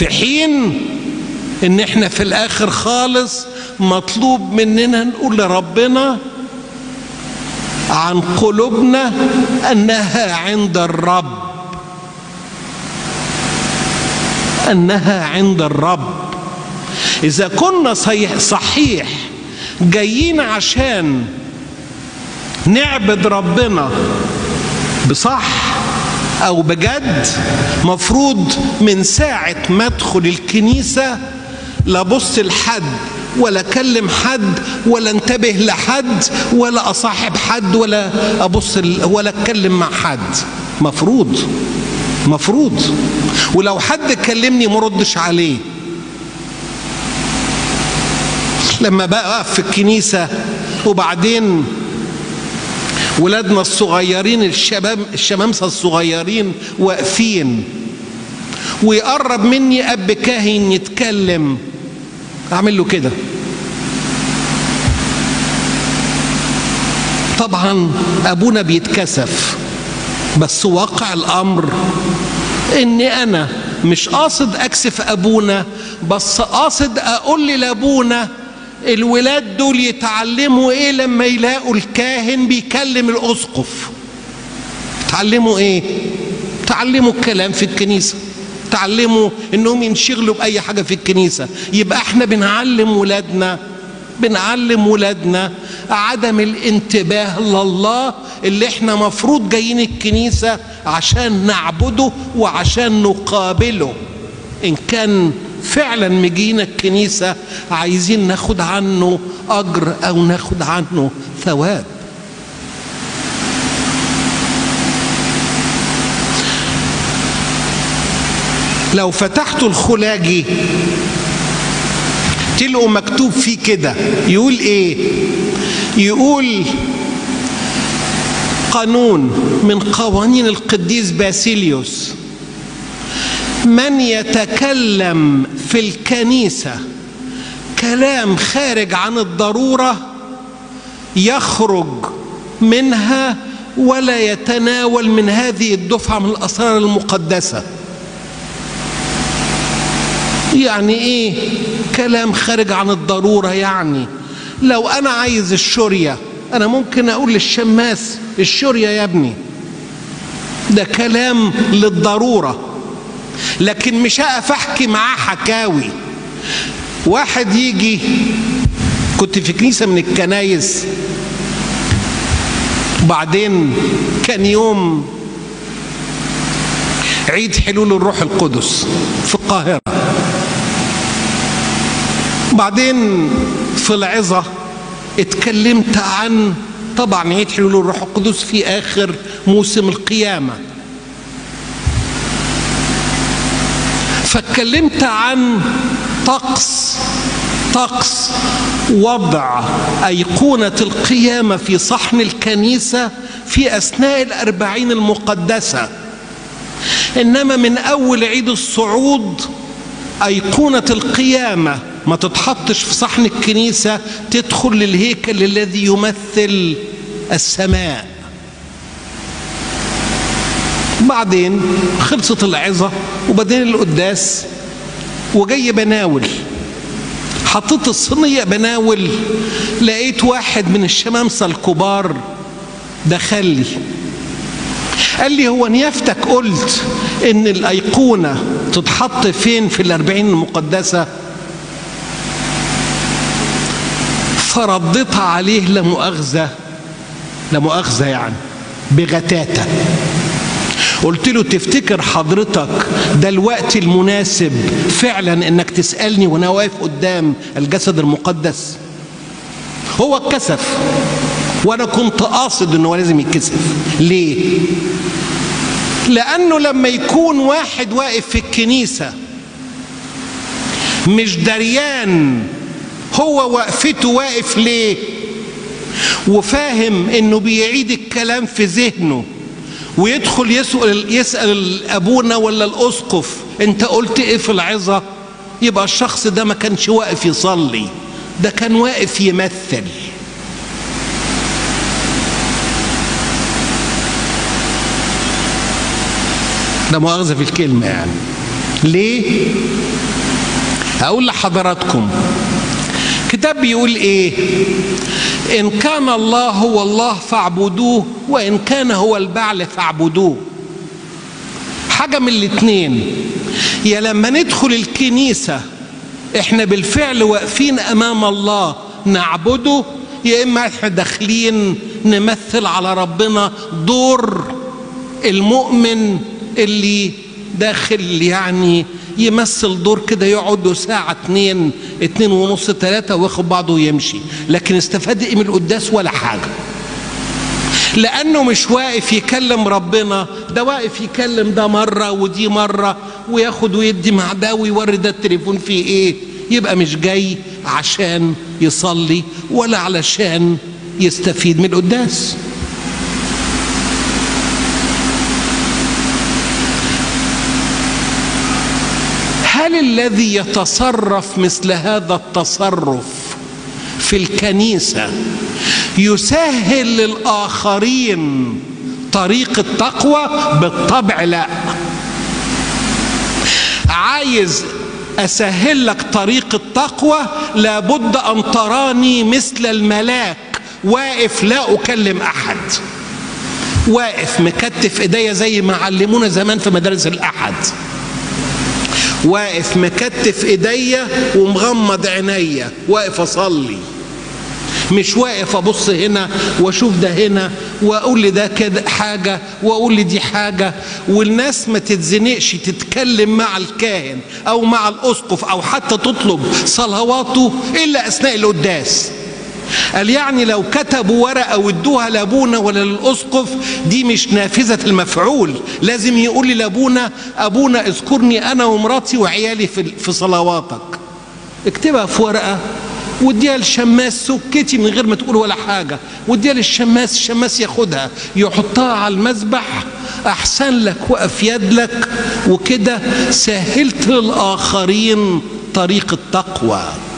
في حين ان احنا في الاخر خالص مطلوب مننا نقول لربنا عن قلوبنا انها عند الرب انها عند الرب اذا كنا صحيح, صحيح جايين عشان نعبد ربنا بصح او بجد مفروض من ساعه ما ادخل الكنيسه لا ابص لحد ولا اكلم حد ولا انتبه لحد ولا اصاحب حد ولا ابص ولا اتكلم مع حد مفروض مفروض ولو حد كلمني مردش عليه لما بقى في الكنيسه وبعدين ولادنا الصغيرين الشباب الشمامسه الصغيرين واقفين ويقرب مني اب كاهن يتكلم اعمل له كده طبعا ابونا بيتكسف بس واقع الامر اني انا مش قاصد اكسف ابونا بس قاصد اقول لابونا الولاد دول يتعلموا ايه لما يلاقوا الكاهن بيكلم الاسقف تعلموا ايه تعلموا الكلام في الكنيسه تعلموا انهم ينشغلوا باي حاجه في الكنيسه يبقى احنا بنعلم ولادنا بنعلم ولادنا عدم الانتباه لله اللي احنا مفروض جايين الكنيسه عشان نعبده وعشان نقابله ان كان فعلا مجينا الكنيسه عايزين ناخد عنه اجر او ناخد عنه ثواب لو فتحتوا الخلاجي تلقوا مكتوب فيه كده يقول ايه يقول قانون من قوانين القديس باسيليوس من يتكلم في الكنيسه كلام خارج عن الضروره يخرج منها ولا يتناول من هذه الدفعه من الاسرار المقدسه يعني ايه كلام خارج عن الضروره يعني لو انا عايز الشوريه انا ممكن اقول للشماس الشوريه يا ابني ده كلام للضروره لكن مش هقف احكي معاه حكاوي واحد يجي كنت في كنيسه من الكنايس وبعدين كان يوم عيد حلول الروح القدس في القاهره بعدين في العظة اتكلمت عن طبعا عيد حلول الروح القدس في آخر موسم القيامة فاتكلمت عن طقس طقس وضع أيقونة القيامة في صحن الكنيسة في أثناء الأربعين المقدسة إنما من أول عيد الصعود أيقونة القيامة ما تتحطش في صحن الكنيسة تدخل للهيكل الذي يمثل السماء بعدين خلصت العظة وبعدين القداس وجاي بناول حطيت الصينية بناول لقيت واحد من الشمامسة الكبار دخل لي قال لي هو نيافتك قلت ان الايقونه تتحط فين في الاربعين المقدسه فرديت عليه لا مؤاخذه لا مؤاخذه يعني بغتاته قلت له تفتكر حضرتك ده الوقت المناسب فعلا انك تسالني وانا واقف قدام الجسد المقدس هو اتكسف وانا كنت قاصد انه لازم يتكسف ليه لانه لما يكون واحد واقف في الكنيسه مش دريان هو وقفته واقف ليه وفاهم انه بيعيد الكلام في ذهنه ويدخل يسأل يسأل أبونا ولا الأسقف أنت قلت إيه في العظة يبقى الشخص ده ما كانش واقف يصلي ده كان واقف يمثل ده مؤاخذة في الكلمة يعني ليه اقول لحضراتكم كتاب بيقول ايه ان كان الله هو الله فاعبدوه وان كان هو البعل فاعبدوه حاجه من الاتنين يا لما ندخل الكنيسه احنا بالفعل واقفين امام الله نعبده يا اما احنا داخلين نمثل على ربنا دور المؤمن اللي داخل يعني يمثل دور كده يقعد ساعة اتنين اتنين ونص تلاتة وياخد بعضه ويمشي لكن استفاد ايه من القداس ولا حاجة لأنه مش واقف يكلم ربنا ده واقف يكلم ده مرة ودي مرة وياخد ويدي مع ده ويوري ده التليفون فيه ايه يبقى مش جاي عشان يصلي ولا علشان يستفيد من القداس هل الذي يتصرف مثل هذا التصرف في الكنيسه يسهل للاخرين طريق التقوى بالطبع لا عايز اسهل لك طريق التقوى لابد ان تراني مثل الملاك واقف لا اكلم احد واقف مكتف ايديا زي ما علمونا زمان في مدارس الاحد واقف مكتف ايديا ومغمض عينيا واقف اصلي مش واقف ابص هنا واشوف ده هنا واقول لي ده كده حاجه واقول لي دي حاجه والناس ما تتزنقش تتكلم مع الكاهن او مع الاسقف او حتى تطلب صلواته الا اثناء القداس قال يعني لو كتبوا ورقه وادوها لابونا ولا للاسقف دي مش نافذه المفعول لازم يقول لي لابونا ابونا اذكرني انا ومراتي وعيالي في في صلواتك اكتبها في ورقه واديها للشماس سكتي من غير ما تقول ولا حاجه واديها للشماس الشماس ياخدها يحطها على المذبح احسن لك وقف يدلك وكده سهلت للاخرين طريق التقوى